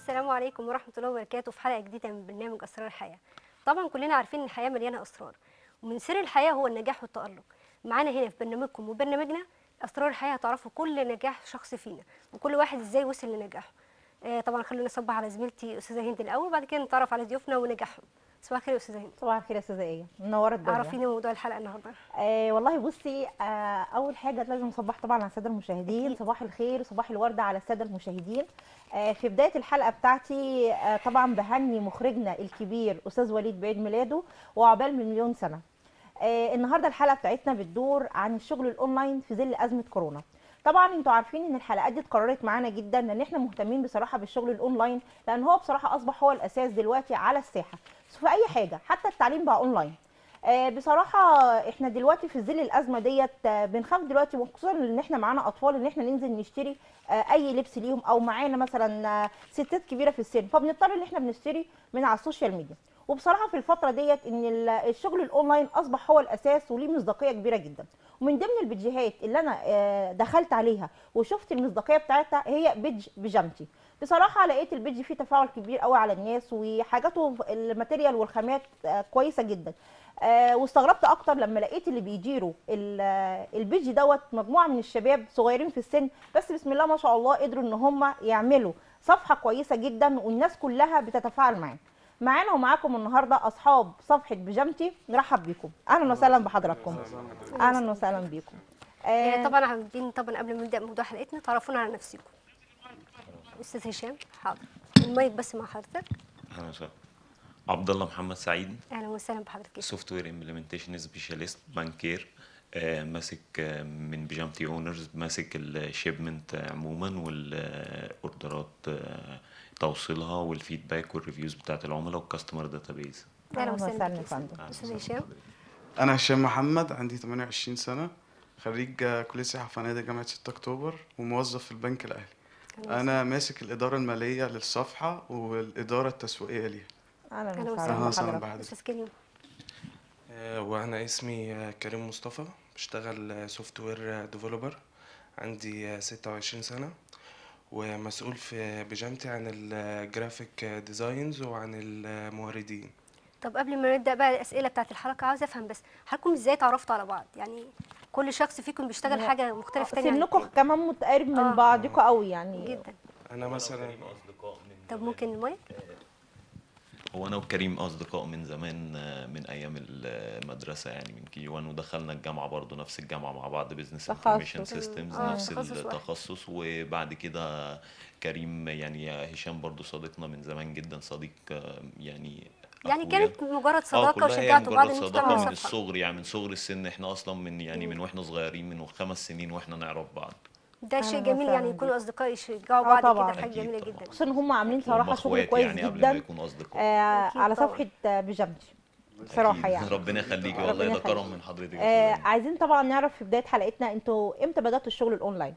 السلام عليكم ورحمة الله وبركاته في حلقة جديدة من برنامج أسرار الحياة طبعا كلنا عارفين إن الحياة مليانة أسرار ومن سر الحياة هو النجاح والتألق معانا هنا في برنامجكم وبرنامجنا أسرار الحياة هتعرفوا كل نجاح شخص فينا وكل واحد إزاي وصل لنجاحه آه طبعا خلونا نصبح على زميلتي أستاذة هند الأول بعد كده نتعرف على ضيوفنا ونجاحهم صباح الخير يا أستاذة هند صباح الخير يا استاذه ايه منوره الدنيا عرفينا موضوع الحلقة النهاردة آه والله بصي آه اول حاجه لازم نصبح طبعا على الساده المشاهدين أكيد. صباح الخير صباح الورده على الساده المشاهدين آه في بدايه الحلقه بتاعتي آه طبعا بهني مخرجنا الكبير استاذ وليد بعيد ميلاده وعقبال من مليون سنه آه النهارده الحلقه بتاعتنا بتدور عن الشغل الاونلاين في ظل ازمه كورونا طبعا انتوا عارفين ان الحلقات دي اتكررت معانا جدا لان احنا مهتمين بصراحه بالشغل الاونلاين لان هو بصراحه اصبح هو الاساس دلوقتي على الساحه في اي حاجه حتى التعليم بقى اونلاين آه، بصراحه احنا دلوقتي في ظل الازمه ديت آه، بنخاف دلوقتي وخصوصا ان احنا معانا اطفال ان احنا ننزل نشتري آه، اي لبس ليهم او معانا مثلا آه، ستات كبيره في السن فبنضطر ان احنا بنشتري من على السوشيال ميديا وبصراحه في الفتره ديت ان ال- الشغل الاونلاين اصبح هو الاساس وليه مصداقيه كبيره جدا ومن ضمن البيدجيهات اللي انا آه، دخلت عليها وشفت المصداقيه بتاعتها هي بيدج بيجامتي بصراحه لقيت البيدج فيه تفاعل كبير قوي على الناس وحاجاته الماتيريال والخامات آه، كويسه جدا آه، واستغربت اكتر لما لقيت اللي بيديروا ال- آه، البيدج دوت مجموعه من الشباب صغيرين في السن بس بسم الله ما شاء الله قدروا ان هم يعملوا صفحه كويسه جدا والناس كلها بتتفاعل معاه معانا ومعاكم النهارده اصحاب صفحه بيجامتي نرحب بيكم اهلا وسهلا بحضراتكم اهلا وسهلا بيكم آه آه، طبعا عاوزين طبعا قبل ما نبدأ موضوع حلقتنا تعرفونا على نفسكم أستاذ هشام حاضر المايك بس مع حضرتك اهلا وسهلا عبد الله محمد سعيد أهلا وسهلا بحضرتك سوفت وير امبلمنتيشن سبيشاليست بانكير آه، ماسك آه، من بيجامتي اونرز ماسك الشيبمنت عموما والاوردرات آه، توصيلها والفيدباك والريفيوز بتاعت العملاء والكاستمر داتابيز أهلا وسهلا يا بك فندم أستاذ هشام انا هشام محمد عندي 28 سنه خريج آه، كليه سياحه وفنادق جامعه 6 اكتوبر وموظف في البنك الاهلي أهلا انا ماسك الاداره الماليه للصفحه والاداره التسويقيه ليها اهلا أهلا وسهلا وسهلا. اهلا وسهلا بحضراتكم بحضرتك أستاذ كريم آه، وانا اسمي آه، كريم مصطفى بشتغل سوفت وير ديفلوبر عندي آه، 26 سنة ومسؤول في بيجامتي عن الجرافيك ديزاينز وعن الموردين طب قبل ما نبدأ بقى الأسئلة بتاعت الحلقة عاوزة أفهم بس حضراتكم إزاي اتعرفتوا على بعض يعني كل شخص فيكم بيشتغل لا. حاجة مختلفة تانية عن سنكم التاني. كمان متقارب من آه. بعضكم قوي يعني جدا انا مثلا طب ممكن المايك هو انا وكريم اصدقاء من زمان آه، من ايام المدرسه يعني من كي 1 ودخلنا الجامعه برضو نفس الجامعه مع بعض بزنس تخصص. انفورميشن سيستمز آه، نفس تخصص واحد. التخصص وبعد كده كريم يعني هشام برضو صديقنا من زمان جدا صديق آه، يعني يعني أخويا. كانت مجرد اه صداقة كلها هي وشجعتوا بعض مجرد إن انتوا صداقه تعملوا من صفحة الصغر يعني من صغر السن احنا اصلا من يعني من واحنا صغيرين من خمس سنين واحنا نعرف بعض ده شيء أهلا جميل وسهلا يعني يكونوا بيك. أصدقاء يشجعوا آه بعض طبعاً. كده حاجة أكيد جميلة طبعاً. جدا خصوصا ان هم عاملين هم صراحه شغل اخوات كويس يعني قبل ما جدا يكونوا اصدقاء آه أكيد على طبعاً. صفحه آه، بيجامتي بصراحه أكيد. يعني ربنا يخليكي ربنا والله ده يخليك. كرم من حضرتك يا آه أستاذة عايزين طبعا نعرف في بدايه حلقتنا انتوا امتى بداتوا الشغل الاونلاين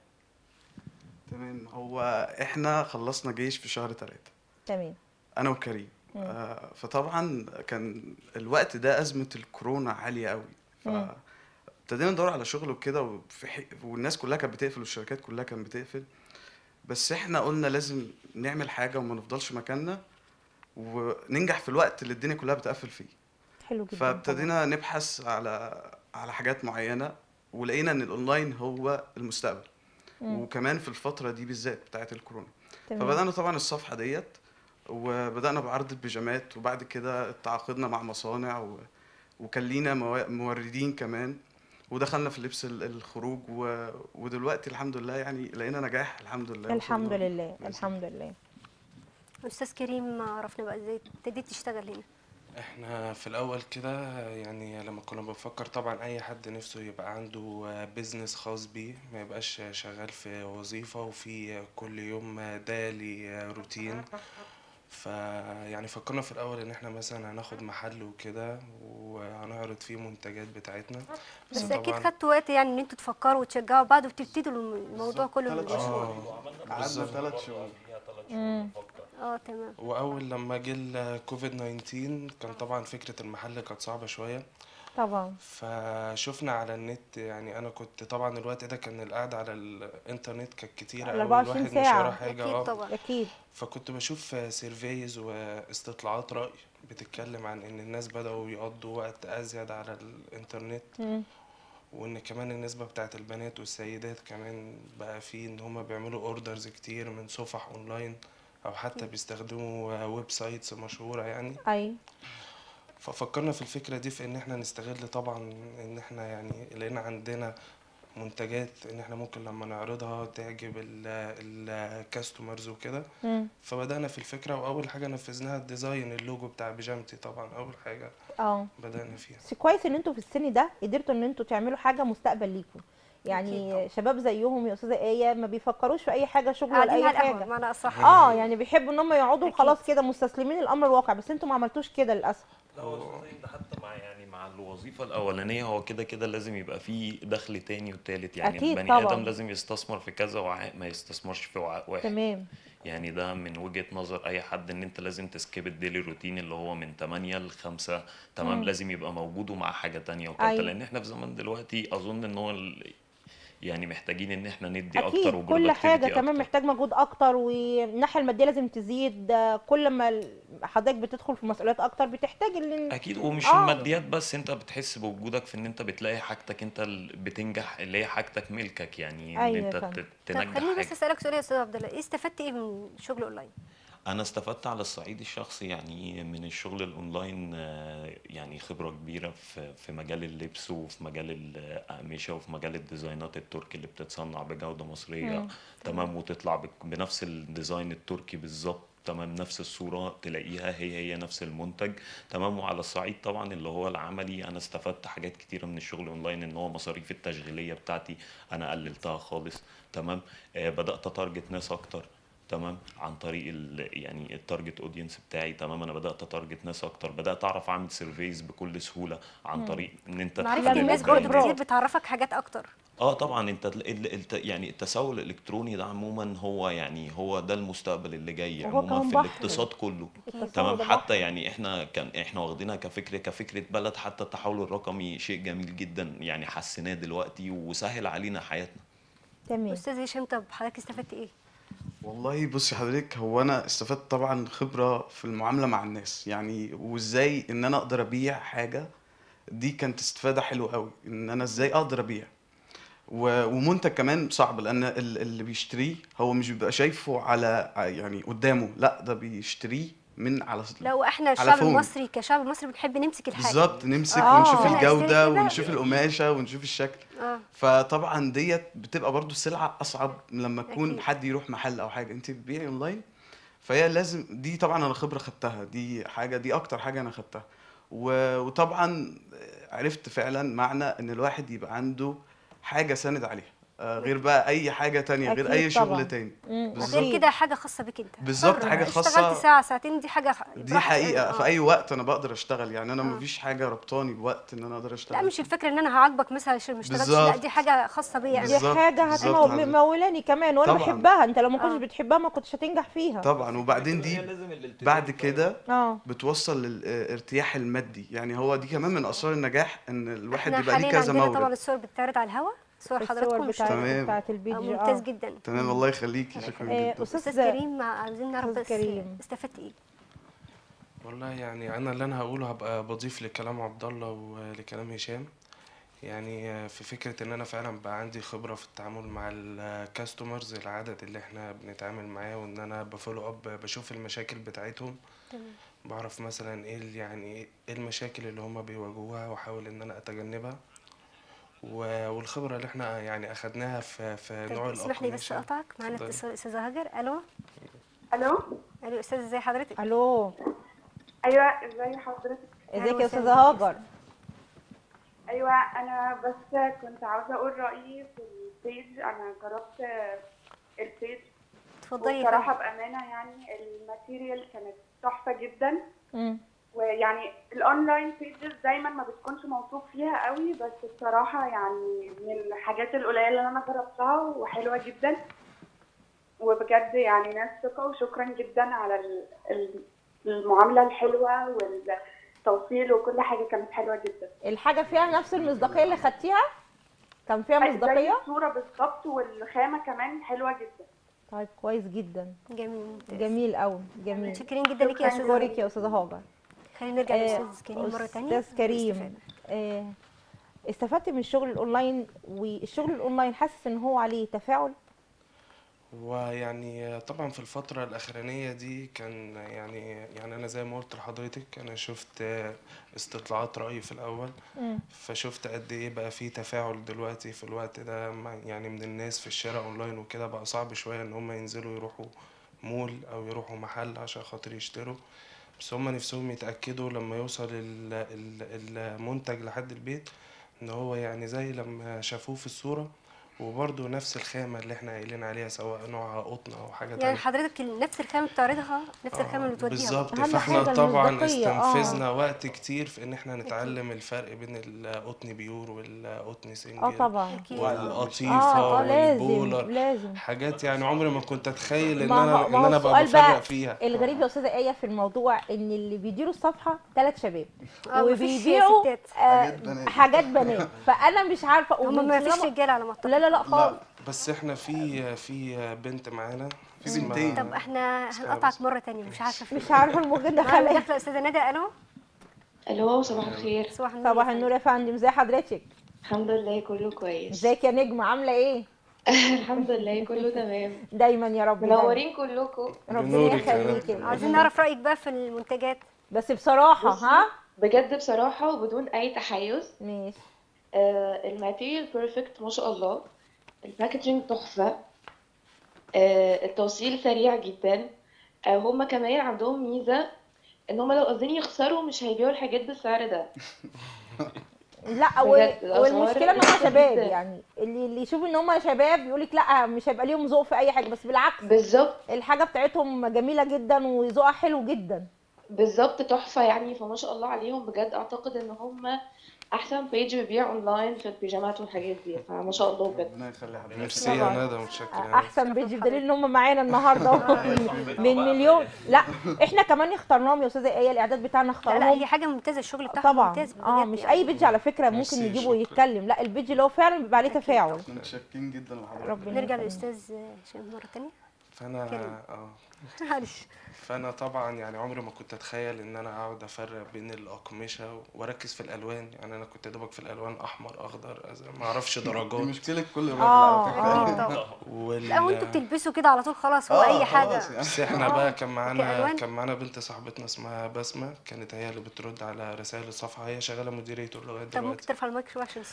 تمام هو احنا خلصنا جيش في شهر ثلاثة تمام انا وكريم آه فطبعا كان الوقت ده ازمه الكورونا عاليه قوي مم. فابتدينا ندور على شغل وكده وفي حي... والناس كلها كانت بتقفل والشركات كلها كانت بتقفل بس احنا قلنا لازم نعمل حاجه وما نفضلش مكاننا وننجح في الوقت اللي الدنيا كلها بتقفل فيه حلو جدا فابتدينا نبحث على على حاجات معينه ولقينا ان الاونلاين هو المستقبل مم. وكمان في الفتره دي بالذات بتاعه الكورونا تمام. فبدانا طبعا الصفحه ديت وبدانا بعرض البيجامات وبعد كده تعاقدنا مع مصانع و... وكان لينا موا- موردين كمان ودخلنا في لبس ال- الخروج و... ودلوقتي الحمد لله يعني لقينا نجاح الحمد لله الحمد وصلنا لله بإذن الحمد لله أستاذ كريم عرفنا بقى إزاي ابتديت تشتغل هنا احنا في الاول كده يعني لما كنا بنفكر طبعا اي حد نفسه يبقى عنده بيزنس خاص بيه ما يبقاش شغال في وظيفة وفي كل يوم دالي روتين فيعني فكرنا في الاول ان احنا مثلا هناخد محل وكده وهنعرض فيه منتجات بتاعتنا بس أكيد خدتوا وقت يعني إن انتوا تفكروا وتشجعوا بعض وتبتدوا الموضوع كله من ثلاث الأول. اه قعدنا ثلاث شهور مم. اه تمام واول لما جه الكوفيد 19 كان طبعا فكره المحل كانت صعبه شويه طبعا فشفنا على النت يعني انا كنت طبعا الوقت ده كان القعده على الانترنت كانت كتيره على قوي 24 الواحد مش ساعة. وراه حاجه اكيد اه طبعا اكيد فكنت بشوف سيرفيز واستطلاعات رأي بتتكلم عن ان الناس بدأوا يقضوا وقت ازيد على الانترنت مم. وان كمان النسبة بتاعت البنات والسيدات كمان بقى في ان هما بيعملوا اوردرز كتير من صفح اونلاين او حتى بيستخدموا ويب سايتس مشهورة يعني اي ففكرنا في الفكرة دي في ان احنا نستغل طبعا ان احنا يعني لقينا عندنا منتجات ان احنا ممكن لما نعرضها تعجب الكاستمرز وكده مم. فبدأنا في الفكرة وأول حاجة نفذناها الديزاين اللوجو بتاع بيجامتي طبعا أول حاجة اه بدأنا فيها بس كويس ان انتوا في السن ده قدرتوا ان انتوا تعملوا حاجه مستقبل ليكم أكيد يعني طبعا. شباب زيهم يا استاذه ايه ما بيفكروش في اي حاجه شغل ولا قاعدين اي على القهوه حاجه بمعنى اصح اه يعني بيحبوا ان هم يقعدوا أكيد. خلاص كده مستسلمين الامر الواقع بس انتوا ما عملتوش كده للاسف لا هو أستاذ ده حتى مع يعني مع الوظيفة الأولانية هو كده كده لازم يبقى فيه دخل تاني وتالت يعني أكيد البني طبعاً. آدم لازم يستثمر في كذا وعاء ما يستثمرش في وعاء واحد تمام يعني ده من وجهة نظر أي حد إن أنت لازم تسكيب الديلي روتين اللي هو من 8 ل 5 تمام مم. لازم يبقى موجود ومع حاجة تانية أيوة. وتالتة لأن إحنا في زمان دلوقتي أظن إن هو ال- يعني محتاجين إن إحنا ندي أكتر اكيد كل حاجه وproductivity كمان أكتر. محتاج مجهود اكتر والناحيه الماديه لازم تزيد آه، كل ما ال- حضرتك بتدخل في مسؤوليات اكتر بتحتاج ان اكيد ومش آه. الماديات بس انت بتحس بوجودك في ان انت بتلاقي حاجتك انت ال- بتنجح اللي هي حاجتك ملكك يعني ان أيوة انت فاهم. ت- طب تنجح خليني بس حاجه اسالك سؤال يا استاذ عبد الله ايه استفدت ايه من شغل اونلاين انا استفدت على الصعيد الشخصي يعني من الشغل الاونلاين آه، يعني خبره كبيره في في مجال اللبس وفي مجال الاقمشه وفي مجال الديزاينات التركي اللي بتتصنع بجوده مصريه مم. تمام وتطلع بك- بنفس الديزاين التركي بالظبط تمام نفس الصورة تلاقيها هي هي نفس المنتج تمام وعلى الصعيد طبعا اللي هو العملي انا استفدت حاجات كتيرة من الشغل اونلاين ان هو مصاريف التشغيلية بتاعتي انا قللتها خالص تمام آه بدأت اتارجت ناس اكتر تمام عن طريق ال يعني التارجت اودينس بتاعي تمام انا بدات اتارجت ناس اكتر بدات اعرف اعمل سيرفيز بكل سهوله عن طريق ان انت معرفه تحدد الناس البراند. برضه كتير بتعرفك حاجات اكتر اه طبعا انت ال- ال- الت- يعني التسوق الالكتروني ده عموما هو يعني هو ده المستقبل اللي جاي وهو عموما كمان في بحر. الاقتصاد كله التسوق تمام ده حتى بحر. يعني احنا كان احنا واخدينها كفكره كفكره بلد حتى التحول الرقمي شيء جميل جدا يعني حسيناه دلوقتي وسهل علينا حياتنا تمام استاذ هشام طب حضرتك استفدت ايه والله بصي حضرتك هو انا استفدت طبعا خبرة في المعاملة مع الناس يعني وازاي ان انا اقدر ابيع حاجة دي كانت استفادة حلوة قوي ان انا ازاي اقدر ابيع و- ومنتج كمان صعب لان ال- اللي بيشتريه هو مش بيبقى شايفه على يعني قدامه لا ده بيشتريه من على لو احنا الشعب فون. المصري كشعب مصري بنحب نمسك الحاجه بالظبط نمسك آه. ونشوف أنا أشتري الجودة كده. ونشوف القماشة ونشوف الشكل اه فطبعا ديت بتبقى برضو السلعة أصعب لما يكون أكيد. حد يروح محل أو حاجة أنت بتبيعي أونلاين فهي لازم دي طبعا أنا خبرة خدتها دي حاجة دي أكتر حاجة أنا خدتها و- وطبعا عرفت فعلا معنى إن الواحد يبقى عنده حاجة ساند عليها آه، غير بقى أي حاجة تانية غير أكيد أي شغل طبعاً. تاني مم، بالظبط. غير كده حاجه خاصه بك انت بالظبط، حر. حاجة اشتغلت خاصة. ساعه ساعتين دي حاجه خ- دي براحتك حقيقة يعني. في آه. أي وقت أنا بقدر أشتغل يعني أنا آه. مفيش حاجة ربطاني بوقت إن أنا أقدر أشتغل لا مش الفكره ان انا هعاقبك مثلا عشان ما اشتغلتش لا بالظبط. دي حاجه خاصه بيا انا دي بالظبط، حاجه بالظبط هتمو- حضرتك. مولاني كمان وانا طبعاً. بحبها انت لو ما آه. كنتش بتحبها ما كنتش هتنجح فيها طبعا وبعدين دي بعد كده اه بتوصل للارتياح المادي يعني هو دي كمان من اسرار النجاح ان الواحد احنا يبقى ليه حاليا كذا عندنا طبعا مورد الصور بتتعرض على الهواء صور الصور حضراتكم مش بتاعت تمام. بتاعت البيج آه، اه ممتاز جدا تمام الله يخليكي شكرا آه، جدا أستاذ استاذ كريم عايزين نعرف أستاذ بس كريم. استفدت ايه والله يعني انا اللي انا هقوله هبقى بضيف لكلام عبد الله ولكلام هشام يعني في فكرة ان انا فعلا بقى عندي خبرة في التعامل مع الكاستمرز العدد اللي احنا بنتعامل معاه وان انا بفولو اب بشوف المشاكل بتاعتهم تمام بعرف مثلا ايه ال- يعني ايه المشاكل اللي هما بيواجهوها واحاول ان انا اتجنبها و- والخبرة اللي احنا يعني اخدناها في في طيب نوع اسمح لي بس الأقمشة. اقطعك معانا اتفضلي. اتصال استاذه هاجر الو الو الو استاذ ازي حضرتك الو ايوه ازي حضرتك ازيك أهلا يا وسهلا استاذه بيك. هاجر ايوه انا بس كنت عاوزه اقول رايي في البيج انا جربت البيج اتفضلي يا وبصراحه فندم. بامانه يعني الماتيريال كانت تحفه جدا مم. ويعني الاونلاين بيجز دايما ما بتكونش موثوق فيها قوي بس بصراحه يعني من الحاجات القليله اللي انا جربتها وحلوه جدا وبجد يعني ناس ثقه وشكرا جدا على ال- ال- المعامله الحلوه وال توصيل وكل حاجه كانت حلوه جدا الحاجه فيها نفس المصداقيه اللي خدتيها كان فيها زي مصداقيه الصوره بالظبط والخامه كمان حلوه جدا طيب كويس جدا جميل ممتاز جميل قوي جميل متشكرين جدا ليكي يا استاذه اشكرك يا استاذه هاجر خلينا نرجع آه، للاستاذ كريم مره ثانيه استاذ كريم آه، استفدت من الشغل الاونلاين والشغل الاونلاين حاسس ان هو عليه تفاعل ويعني طبعا في الفترة الأخرانية دي كان يعني يعني أنا زي ما قلت لحضرتك أنا شفت استطلاعات رأي في الأول مم. فشفت قد إيه بقى في تفاعل دلوقتي في الوقت ده مع- يعني من الناس في الشارع أونلاين وكده بقى صعب شوية إن هم ينزلوا يروحوا مول أو يروحوا محل عشان خاطر يشتروا بس هم نفسهم يتأكدوا لما يوصل ال- ال- المنتج لحد البيت إن هو يعني زي لما شافوه في الصورة وبرضه نفس الخامة اللي احنا قايلين عليها سواء نوعها قطن أو حاجة يعني تانية حضرتك ال- نفس الخامه اللي بتعرضها نفس آه، الخامه اللي بتوديها بالظبط أهم فاحنا حاجة طبعا المصداقية، آه. استنفذنا وقت كتير في ان احنا نتعلم الفرق بين القطن بيور والقطن سنجل اه طبعا أكيد. والقطيفة اه اه لازم والبولر لازم حاجات يعني عمري ما كنت اتخيل ان ما انا هو- ان ما هو انا ابقى السؤال بقى بفرق فيها الغريب يا استاذه ايه في الموضوع ان اللي بيديروا الصفحه ثلاث شباب آه، مفيش وبيبيعوا ستات. آه، حاجات بنات. حاجات بنات فانا مش عارفه هم ومن ما فيش طالما- رجاله على ما اعتقد لا لا لا خالص بس احنا في في بنت معانا في اسمها- بنتين. طب احنا هنقطعك مره ثانيه مش عارفه فين مش عارفه الموجود ده معانا خلق داخله استاذه ندى الو الو صباح الخير صباح النور صباح يا النور يا فندم ازي حضرتك الحمد لله كله كويس ازيك يا نجمه عامله ايه الحمد لله كله تمام دايما يا رب دايما. منورين كلكم ربنا بنورك يا يخليكي رب. عايزين نعرف رايك بقى في المنتجات بس بصراحه ها بجد بصراحة وبدون أي تحيز ماشي آه الماتيريال بيرفكت ما شاء الله الباكجينج تحفة آه التوصيل سريع جدا آه هما كمان عندهم ميزة إن هما لو قاصدين يخسروا مش هيبيعوا الحاجات بالسعر ده لا و... بجد، الأسعار والمشكله ان هم رخيصة شباب جدا. يعني اللي اللي يشوف ان هم شباب يقول لك لا مش هيبقى ليهم ذوق في اي حاجه بس بالعكس بالظبط الحاجه بتاعتهم جميله جدا وذوقها حلو جدا بالظبط تحفة يعني فما شاء الله عليهم بجد أعتقد إن هما أحسن بيج بيبيع أونلاين في البيجامات والحاجات دي فما شاء الله بجد ربنا يخلي حضرتك ميرسي طبعاً. يا ندى متشكر يا ندى. احسن بيجي بدليل ان هم معانا النهارده من مليون لا احنا كمان اخترناهم يا استاذه ايه الاعداد بتاعنا لا لا اخترناهم هي حاجه ممتازه الشغل بتاعهم طبعا ممتاز اه بجد مش يعني. اي بيج على فكره ممكن ميرسي، يجيبوا شكراً. يتكلم لا البيج اللي هو فعلا بيبقى عليه تفاعل متشكرين جدا لحضرتك ربنا نرجع يخليك. للاستاذ هشام مره ثانيه فانا كريم. اه معلش فانا طبعا يعني عمري ما كنت اتخيل ان انا اقعد افرق بين الاقمشه واركز في الالوان يعني انا كنت دوبك في الالوان احمر اخضر أزرق، ما اعرفش دي درجات مشكله كل الراجل اه على فكره اه طبعا وال... لا وانتوا بتلبسوا كده على طول خلاص هو آه، اي حاجه خلاص يعني. بس احنا آه، بقى كان معانا كألوان. كان معانا بنت صاحبتنا اسمها بسمة كانت هي اللي بترد على رسائل الصفحة هي شغالة مديريتور لغاية طب ممكن دلوقتي ترفع المايك شويه عشان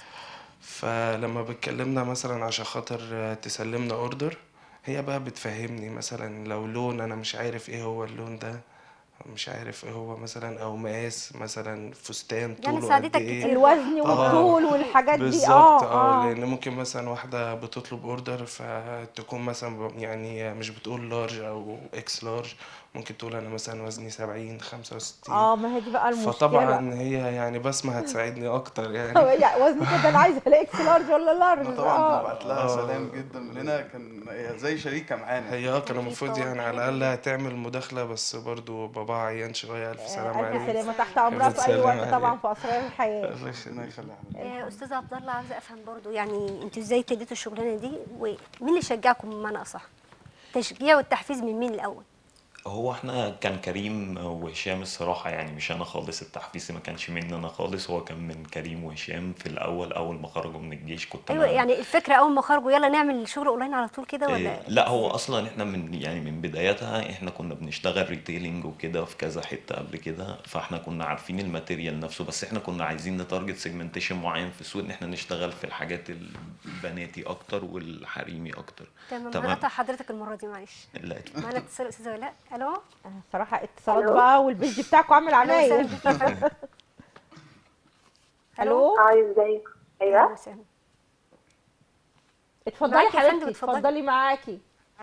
فلما بتكلمنا مثلا عشان خاطر تسلمنا اوردر هي بقى بتفهمني مثلا لو لون انا مش عارف ايه هو اللون ده مش عارف ايه هو مثلا او مقاس مثلا فستان يعني طوله قد ساعدتك ايه كتير. الوزن آه. والطول والحاجات دي بالظبط اه اه اه لان ممكن مثلا واحده بتطلب اوردر فتكون مثلا ب- يعني مش بتقول لارج او اكس لارج ممكن تقول انا مثلا وزني 70 65 اه ما هي دي بقى المشكله فطبعا هي يعني بسمة هتساعدني اكتر يعني لا وزني كده انا عايزه الاقي اكس لارج ولا لارج احنا طبعا اه بنبعت لها آه. سلام جدا مننا كان هي زي شريكه معانا هي اه كان أكيد المفروض طبعاً يعني على حاجة الاقل هتعمل مداخله بس برضو بابا عيان شويه الف سلام الف عليك سلامه تحت امرها في اي سلام وقت عليك. طبعا في اسرار الحياه ربنا يخلي حضرتك آه، استاذ عبد الله عاوزه افهم برضو يعني انتوا ازاي ابتديتوا الشغلانه دي ومين اللي شجعكم بمعنى اصح التشجيع والتحفيز من مين الاول هو احنا كان كريم وهشام الصراحة يعني مش انا خالص التحفيز ما كانش مني انا خالص هو كان من كريم وهشام في الاول اول ما خرجوا من الجيش كنت ايوه انا يعني الفكره اول ما خرجوا يلا نعمل شغل اونلاين على طول كده ولا إيه، لا هو اصلا احنا من يعني من بدايتها احنا كنا بنشتغل ريتيلينج وكده في كذا حته قبل كده فاحنا كنا عارفين الماتيريال نفسه بس احنا كنا عايزين نتارجت سيجمنتيشن معين في السوق ان احنا نشتغل في الحاجات البناتي اكتر والحريمي اكتر تمام تمام. هنقطع حضرتك المره دي معلش لا معانا اتصال استاذه ولاء الو آه، صراحه اتصالات ألو؟ بقى والبيج بتاعكم عامل عمايل وسهلا. الو اه ازيك أهلا ايوه وسهلا. اتفضلي معاكي يا فندم، حبيبتي اتفضلي. اتفضلي معاكي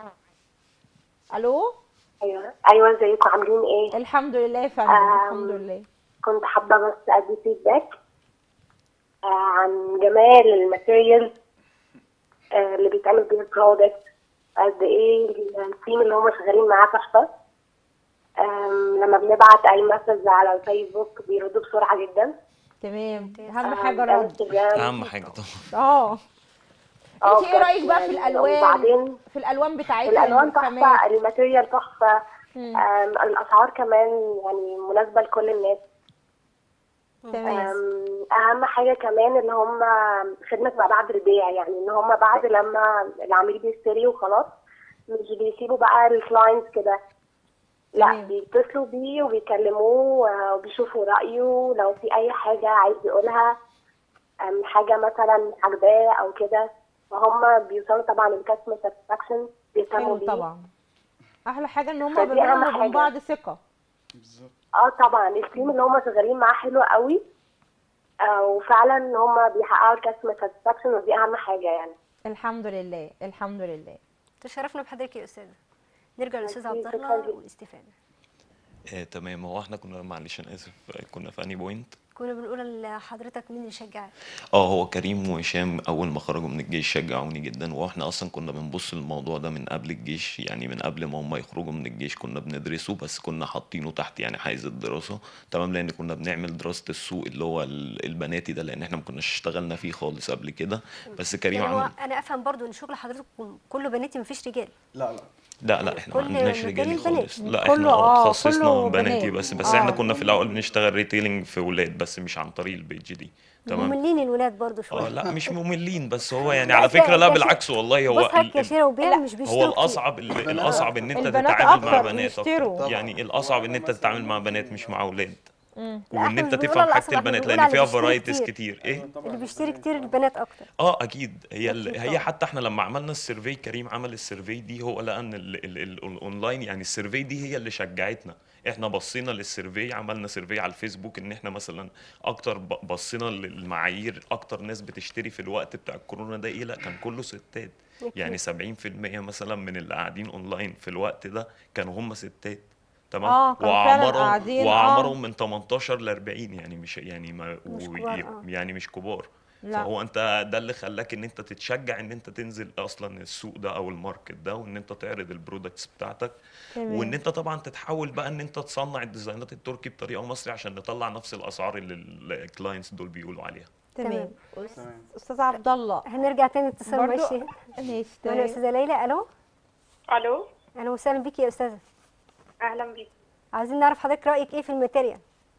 الو ايوه ايوه ازيكم عاملين ايه الحمد لله يا فندم آم. الحمد لله كنت حابه بس ادي فيدباك آه عن جمال الماتيريال آه اللي بيتعمل بيه البرودكت قد ايه التيم اللي هم شغالين معاه تحفه أم، لما بنبعت اي مسج على الفيسبوك بيردوا بسرعه جدا تمام ممتاز. اهم أم، حاجه الرد انستجرام اهم حاجه طبعا اه اه انت ايه رايك بجد بقى في يعني. الالوان وبعدين في الالوان بتاعتها الالوان الخامات؟ تحفه الماتيريال تحفه مم. أم، الاسعار كمان يعني مناسبه لكل الناس تمام أم، اهم حاجه كمان ان هم خدمه ما بعد البيع يعني ان هم بعد لما العميل بيشتري وخلاص مش بيسيبوا بقى الكلاينتس كده لا تمام. بيتصلوا بيه وبيكلموه آه، وبيشوفوا رايه لو في اي حاجه عايز يقولها أم، حاجه مثلا عجباه او كده فهم بيوصلوا طبعا للكاستمر ساتسفاكشن بيهتموا حلو بيه طبعا احلى حاجه ان هم فدي بينهم أهم وبين حاجة. بعض ثقه بالظبط اه طبعا التيم اللي هم شغالين معاه حلو قوي آه وفعلا ان هم بيحققوا الكاستمر ساتسفاكشن ودي اهم حاجه يعني الحمد لله الحمد لله تشرفنا بحضرتك يا استاذه نرجع للاستاذ أكيد، عبد شكراً الله جداً. والاستفاده آه تمام هو احنا كنا معلش انا اسف آه، كنا في اني بوينت كنا بنقول لحضرتك مين اللي شجعك اه هو كريم وهشام اول ما خرجوا من الجيش شجعوني جدا واحنا اصلا كنا بنبص للموضوع ده من قبل الجيش يعني من قبل ما هم يخرجوا من الجيش كنا بندرسه بس كنا حاطينه تحت يعني حيز الدراسة تمام لان كنا بنعمل دراسة السوق اللي هو ال- البناتي ده لان احنا ما كناش اشتغلنا فيه خالص قبل كده بس كريم يعني هو عمل انا افهم برضو ان شغل حضرتك كله بناتي مفيش رجال لا لا لا لا احنا ما كل عندناش مجال رجالي البنات. خالص لا كله احنا آه، تخصصنا كله بناتي بنات. بس بس آه. احنا كنا في الاول بنشتغل ريتيلينج في ولاد بس مش عن طريق البيج دي تمام مملين الولاد برضو اه شويه لا مش مملين بس هو يعني لا، على ده- فكره لا ده شيء- بالعكس والله هو بص هات ال- كاشيره وبيع لا، مش بيشتروا هو كتير. الاصعب ال- الاصعب ان انت البنات تتعامل مع أكتر بنات بيشتروا. اكتر يعني الاصعب ان انت تتعامل مع بنات مش مع اولاد مم. لا، وان إحنا انت مش بنقول تفهم على حاجه الأصعب، إحنا البنات بنقول لان على فيها اللي بيشتري فرايتيز كتير. كتير ايه اللي بيشتري كتير البنات اكتر اه اكيد هي ال... أكيد هي طبعا. حتى احنا لما عملنا السيرفي كريم عمل السيرفي دي هو لقى ان ال... ال... ال... الاونلاين يعني السيرفي دي هي اللي شجعتنا احنا بصينا للسيرفي عملنا سيرفي على الفيسبوك ان احنا مثلا اكتر ب... بصينا للمعايير اكتر ناس بتشتري في الوقت بتاع الكورونا ده ايه لا كان كله ستات يعني 70% مثلا من اللي قاعدين اونلاين في الوقت ده كانوا هم ستات تمام آه، كانوا فعلاً واعمارهم قاعدين، آه. واعمارهم من 18 ل 40 يعني مش يعني ما مش و- كبار، آه. يعني مش كبار لا. فهو انت ده اللي خلاك ان انت تتشجع ان انت تنزل اصلا السوق ده او الماركت ده وان انت تعرض البرودكتس بتاعتك تمام. وان انت طبعا تتحول بقى ان انت تصنع الديزاينات التركي بطريقه مصري عشان نطلع نفس الاسعار اللي الكلاينتس دول بيقولوا عليها تمام تمام. أس- استاذ عبد الله هنرجع تاني اتصال برضو- ماشي ماشي معانا تمام استاذه ليلى الو الو اهلا وسهلا بيكي يا استاذه اهلا بيك عايزين نعرف حضرتك رايك ايه في الماتيريال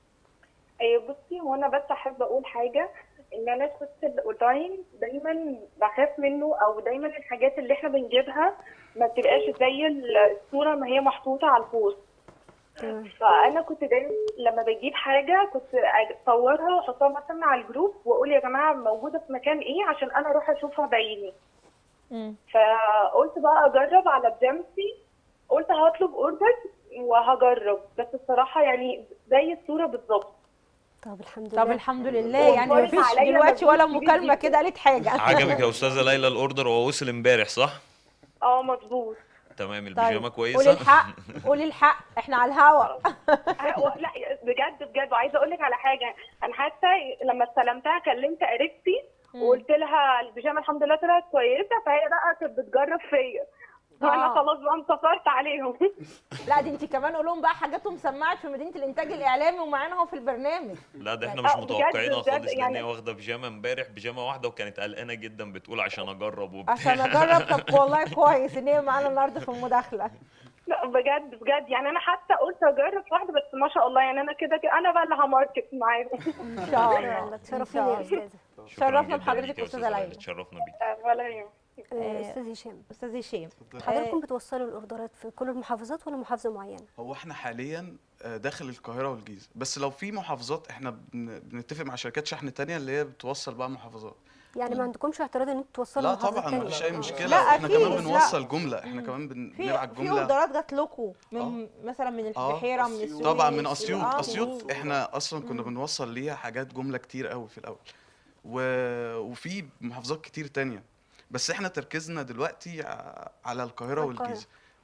ايوه بصي هو انا بس احب اقول حاجه ان انا شفت الاونلاين دايما بخاف منه او دايما الحاجات اللي احنا بنجيبها ما بتبقاش زي الصوره ما هي محطوطه على البوست تمام فانا كنت دايما لما بجيب حاجه كنت اصورها واحطها مثلا على الجروب واقول يا جماعه موجوده في مكان ايه عشان انا اروح اشوفها بعيني مم. فقلت بقى اجرب على بجامسي قلت هطلب اوردر وهجرب بس الصراحه يعني زي الصوره بالظبط طب الحمد لله طب الحمد لله يعني وفرض مفيش عليا دلوقتي ولا مجهود مكالمه كبير كده قالت حاجه عجبك يا استاذه ليلى الاوردر هو وصل امبارح صح اه مظبوط تمام البيجامه طيب كويسه قولي الحق قولي الحق احنا على الهوا آه، و- لا بجد بجد وعايزه اقول لك على حاجه انا حتى لما استلمتها كلمت قريبتي وقلت لها البيجامه الحمد لله طلعت كويسه فهي بقى كانت بتجرب فيا وانا آه. خلاص بقى انتصرت عليهم لا دي انت كمان قول لهم بقى حاجاتهم سمعت في مدينه الانتاج الاعلامي ومعانا اهو في البرنامج لا ده احنا آه، مش بجد- متوقعينها بجد خالص لان يعني- هي واخده بيجامه امبارح بيجامه واحده وكانت قلقانه جدا بتقول عشان اجرب وبتاع عشان اجرب طب والله كويس ان هي معانا النهارده في المداخله لا بجد بجد يعني انا حتى قلت اجرب واحده بس ما شاء الله يعني انا كده كده انا بقى اللي هماركت معاهم ان شاء الله يلا إن تشرفيني شاء يا الله. استاذه شكراً شرفنا جداً بحضرتك ليك يا أستاذة ليلى. تشرفنا بيك ولا يوم آه، استاذ هشام استاذ هشام حضراتكم بتوصلوا الاوردرات في كل المحافظات ولا محافظه معينه هو احنا حاليا آه، داخل القاهره والجيزه بس لو في محافظات احنا بن- بنتفق مع شركات شحن تانية اللي هي بتوصل بقى محافظات يعني ما عندكمش اعتراض ان انتوا توصلوا لا محافظات طبعا تانية؟ مفيش اي آه. مشكله لا، احنا أكيد، كمان لا. بنوصل جمله احنا كمان بن- في بنبعت في جمله اوردرات جات لكم من مثلا من آه. البحيره من السويس طبعا من اسيوط آه. اسيوط احنا اصلا كنا بنوصل ليها حاجات جمله كتير قوي في الاول و... وفي محافظات كتير تانية بس احنا تركيزنا دلوقتي ع- على القاهره على القاهرة. والجيزه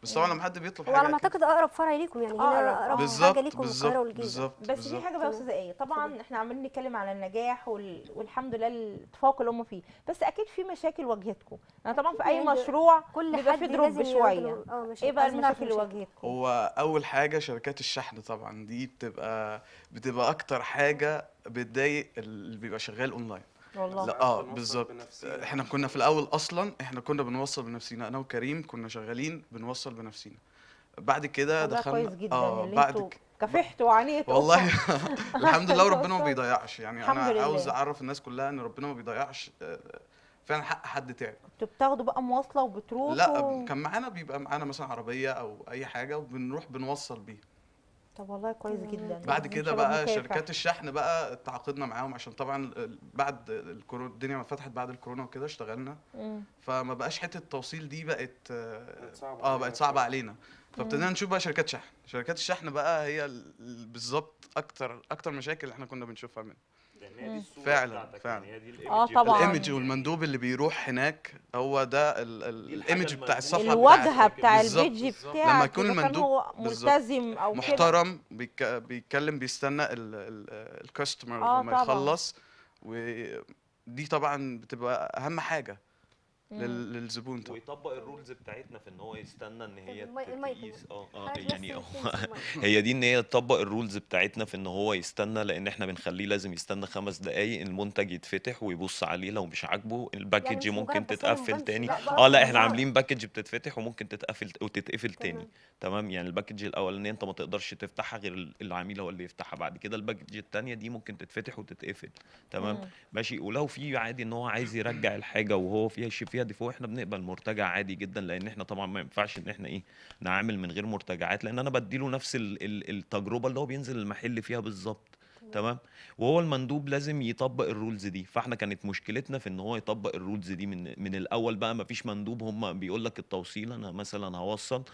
بس طبعا لما حد بيطلب هو على حاجه ما أكيد- اعتقد اقرب فرع ليكم يعني أقرب، هنا آه. اقرب حاجه بالظبط ليكم القاهره بالظبط والجيزه بالظبط بس في بالظبط. حاجه بقى يا تمام. استاذه ايه طبعا احنا عمالين نتكلم على النجاح وال... والحمد لله التفوق اللي هم فيه بس اكيد في مشاكل واجهتكم انا طبعا في اي يعني مشروع كل بيبقى حد في دروب لازم شويه يواجهه- اه مش ايه بقى عايزين نعرف المشاكل اللي المشاكل. واجهتكم هو اول حاجه شركات الشحن طبعا دي بتبقى بتبقى اكتر حاجه بتضايق اللي بيبقى شغال اونلاين والله لا اه بنوصل بالظبط بنفسينا. احنا كنا في الاول اصلا احنا كنا بنوصل بنفسينا انا وكريم كنا شغالين بنوصل بنفسينا بعد كده ده دخلنا كويس جدا اه اللي بعد انتوا ك- كافحتوا وعانيتوا والله الحمد لله وربنا ما توصل. بيضيعش يعني الحمد انا لله. عاوز اعرف الناس كلها ان ربنا ما بيضيعش آه، فعلا حق حد تعب كنتوا بتاخدوا بقى مواصله وبتروحوا لا كان معانا بيبقى معانا مثلا عربيه او اي حاجه وبنروح بنوصل بيها طب والله كويس جدا بعد دي كده شباب بقى مكافح. شركات الشحن بقى تعاقدنا معاهم عشان طبعا ال- بعد الكورونا الدنيا ما فتحت بعد الكورونا وكده اشتغلنا مم. فما بقاش حته التوصيل دي بقت اه بقت صعبة آه، علينا بقت صعبه شوية. علينا فابتدينا نشوف بقى شركات شحن شركات الشحن بقى هي ال- ال- بالظبط اكتر اكتر مشاكل اللي احنا كنا بنشوفها منها لان هي دي الصورة فعلا، بتاعتك، فعلا. يعني هي دي آه، الإيمج طبعاً. بتاعتك. الايمج والمندوب اللي بيروح هناك هو ده ال- ال- دي الحاجة الايمج بتاع الملموسة. الصفحه الواجهه بتاعتك. بتاع بالظبط، البيج بالظبط. بتاعك لما يكون إذا كان المندوب هو بالظبط. ملتزم او كده محترم بيك... بيتكلم بيستنى الكاستمر آه، لما طبعاً. يخلص ودي طبعا بتبقى اهم حاجه لل... للزبون طبعا ويطبق الرولز بتاعتنا في ان هو يستنى ان هي المي- المايك تقيس اه اه حضرتك بس يعني هو تمسك المايك. هي دي ان هي تطبق الرولز بتاعتنا في ان هو يستنى لان احنا بنخليه لازم يستنى خمس دقايق المنتج يتفتح ويبص عليه لو مش عاجبه الباكج مش ممكن مجرد بس هو تتقفل مبانش، تاني لا، بقى اه لا احنا هزار. عاملين باكج بتتفتح وممكن تتقفل وتتقفل تاني تمام. تمام يعني الباكج الاولانيه انت ما تقدرش تفتحها غير ال- العميل هو اللي يفتحها بعد كده الباكج التانيه دي ممكن تتفتح وتتقفل تمام مم. ماشي ولو في عادي ان هو عايز يرجع الحاجه وهو فيها شيء فيها ديفو احنا بنقبل مرتجع عادي جدا لان احنا طبعا ما ينفعش ان احنا ايه نعامل من غير مرتجعات لان انا بديله نفس ال ال التجربه اللي هو بينزل المحل فيها بالظبط تمام وهو المندوب لازم يطبق الرولز دي فاحنا كانت مشكلتنا في ان هو يطبق الرولز دي من من الاول بقى ما فيش مندوب هم بيقول لك التوصيل انا مثلا هوصل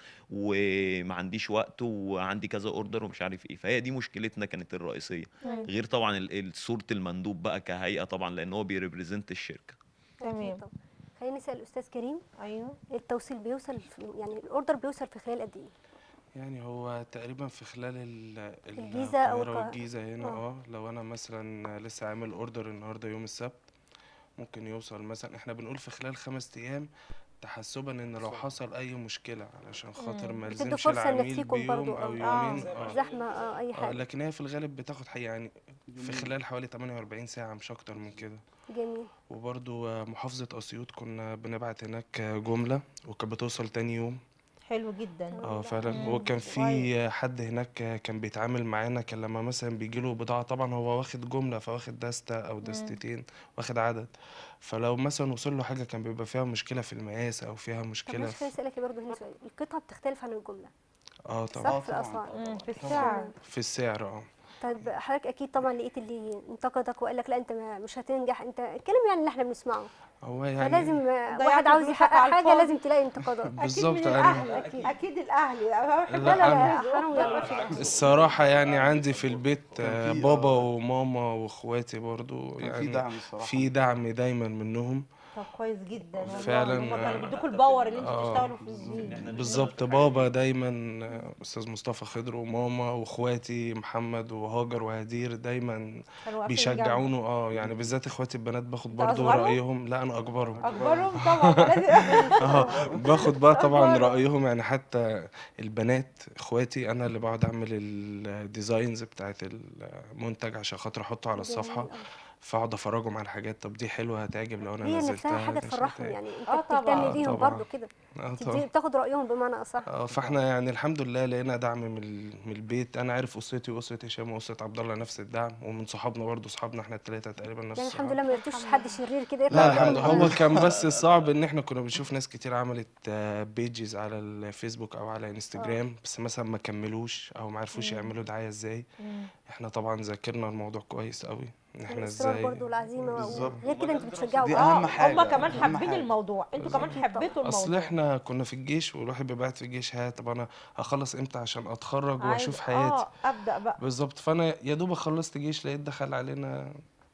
وما عنديش وقت وعندي كذا اوردر ومش عارف ايه فهي دي مشكلتنا كانت الرئيسيه مم. غير طبعا ال- ال- صوره المندوب بقى كهيئه طبعا لان هو بيريبريزنت الشركه تمام. طب خلينا نسال الاستاذ كريم ايوه التوصيل بيوصل في يعني الاوردر بيوصل في خلال قد ايه يعني هو تقريبا في خلال ال- الجيزة أو القاهرة القا- والجيزة هنا آه. اه لو انا مثلا لسه عامل اوردر النهارده يوم السبت ممكن يوصل مثلا احنا بنقول في خلال خمس ايام تحسبا ان لو حصل اي مشكلة علشان خاطر ما بتدوا يلزمش فرصه ان العميل فيكم بيوم برضو او اه يومين اه زحمه اه اي اه حاجه لكن هي في الغالب بتاخد حي يعني في خلال حوالي 48 ساعة مش اكتر من كده جميل وبرضو آه، محافظة أسيوط كنا بنبعت هناك آه، جملة وكانت بتوصل تاني يوم حلو جدا اه فعلا مم، وكان كويس. في حد هناك آه، كان بيتعامل معانا كان لما مثلا بيجيله بضاعة طبعا هو واخد جملة فواخد دستة أو دستتين واخد عدد فلو مثلا وصل له حاجة كان بيبقى فيها مشكلة في المقاس أو فيها طب مشكلة ماشي خليني في اسالك برضه هنا سؤال القطعه بتختلف عن الجمله اه صح طبعا في الاسعار مم، في السعر في السعر اه طيب حضرتك اكيد طبعا لقيت اللي انتقدك وقال لك لا انت ما- مش هتنجح انت الكلام يعني اللي احنا بنسمعه هو يعني فلازم آه، ضيعت واحد عاوز فلوسك يحقق على حاجه الفاضي. لازم تلاقي انتقادات اكيد بالظبط من أنا- الاهل أكيد. اكيد الاهل لا لا لا أنا لا حرام ما يقولش كده. الصراحة يعني عندي في البيت كان آه، في- بابا آه. وماما واخواتي برضو كان يعني في دعم الصراحه في دعم دايما منهم طب كويس جدا والله فعلاً، هم كانوا آه. بيدوكوا الباور اللي انتوا آه. تشتغلوا في البيت بالظبط بابا دايما آه، استاذ مصطفى خضر وماما واخواتي محمد وهاجر وهدير دايما كانوا واقفين جنبك. بيشجعونه اه يعني بالذات اخواتي البنات باخد أنت برضو أصغرهم؟ رايهم لا انا اكبرهم اكبرهم طبعا فلازم اه باخد بقى طبعا أكبرهم. رايهم يعني حتى البنات اخواتي انا اللي بقعد اعمل الديزاينز بتاعت المنتج عشان خاطر احطه على الصفحه جميل أوي. فاقعد افرجهم على حاجات طب دي حلوه هتعجب لو انا هي نفسها نزلتها حاجه ده مش تفرحهم هتعجب. يعني انت آه طبعاً. بتهتم بيهم طبعاً. برضو كده اه تدي طبعا بتاخد رايهم بمعنى اصح اه فاحنا يعني الحمد لله لقينا دعم من ال- من البيت انا عارف اسرتي واسره هشام واسره عبد الله نفس الدعم ومن صحابنا برضو صحابنا احنا الثلاثه تقريبا نفس يعني الحمد الصحاب. لله ما لقيتوش حد شرير كده يطلع لا الحمد يقول هو كان بس صعب ان احنا كنا بنشوف ناس كتير عملت بيجز على الفيسبوك او على انستجرام بس مثلا ما كملوش او ما عرفوش يعملوا دعايه ازاي احنا طبعا ذاكرنا الموضوع كويس قوي ان احنا الاصرار ازاي برضو العزيمه بالظبط. غير كده انتوا بتشجعوا دي بعض. أهم حاجة، هم كمان أهم حابين حاجة. الموضوع انتوا كمان حبيتوا اصل الموضوع احنا كنا في الجيش والواحد بيبقى قاعد في الجيش ها طب انا هخلص امتى عشان اتخرج عايز- واشوف حياتي اه ابدا بقى بالظبط فانا يا دوب خلصت جيش لقيت دخل علينا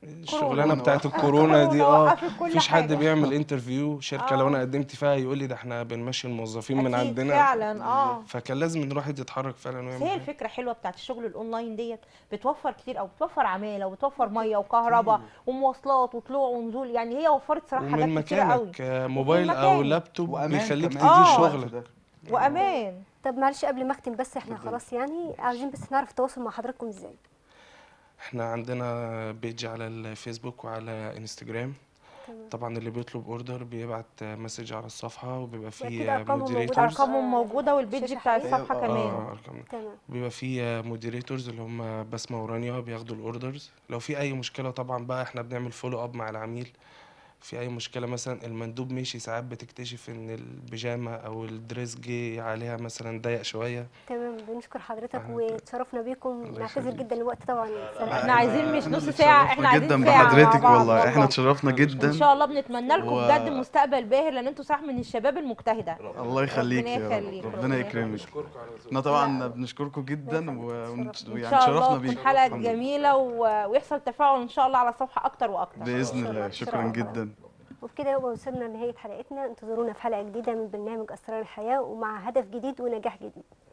الشغلانه بتاعت الكورونا دي اه وقفت كل مفيش حد حاجة. بيعمل انترفيو شركه آه. لو انا قدمت فيها يقول لي ده احنا بنمشي الموظفين من أكيد عندنا فعلا اه فكان لازم ان الواحد يتحرك فعلا بس ويعمل هي حاجة. الفكره حلوه بتاعت الشغل الاونلاين ديت بتوفر كتير او بتوفر عماله وبتوفر ميه وكهرباء ومواصلات وطلوع ونزول يعني هي وفرت صراحه ومن حاجات كتير قوي مكانك آه، موبايل او مكانك. لابتوب وامان بيخليك كمان تدير آه. شغلك وامان طب معلش قبل ما اختم بس احنا خلاص يعني عاوزين بس نعرف التواصل مع حضراتكم ازاي احنا عندنا بيج على الفيسبوك وعلى انستجرام تمام. طبعا اللي بيطلب اوردر بيبعت مسج على الصفحه وبيبقى وأكيد فيه أرقامهم موجودة مودريتورز على ارقامهم موجوده والبيج شاشة بتاع حقيقية. الصفحه آه. كمان اه ارقام تمام بيبقى فيه مودريتورز اللي هم بسمة ورانيا بياخدوا الاوردرز لو في اي مشكله طبعا بقى احنا بنعمل فولو اب مع العميل في اي مشكله مثلا المندوب مشي ساعات بتكتشف ان البيجامه او الدريس جه عليها مثلا ضيق شويه تمام بنشكر حضرتك أهلا. وتشرفنا بيكم الله نعتذر يخليك. جدا الوقت طبعا احنا عايزين مش إحنا نص اللي ساعه اتشرفنا احنا عايزين جدا ساعه مع بحضرتك بعض والله احنا اتشرفنا جدا ان شاء الله بنتمنى لكم و- بجد مستقبل باهر لان انتوا صح من الشباب المجتهده الله يخليك ربنا يا يخليك، رب ربنا ربنا يخليك. يكرمك احنا طبعا بنشكركم جدا و- يخليك، ونت- تشرفنا. ان ويعني شاء الله شرفنا تكون بيك حلقه الحمد لله. جميله و... ويحصل تفاعل ان شاء الله على الصفحه اكتر واكتر باذن الله إن شاء شكرا الله. جدا وبكده يبقى وصلنا لنهايه حلقتنا انتظرونا في حلقه جديده من برنامج اسرار الحياه ومع هدف جديد ونجاح جديد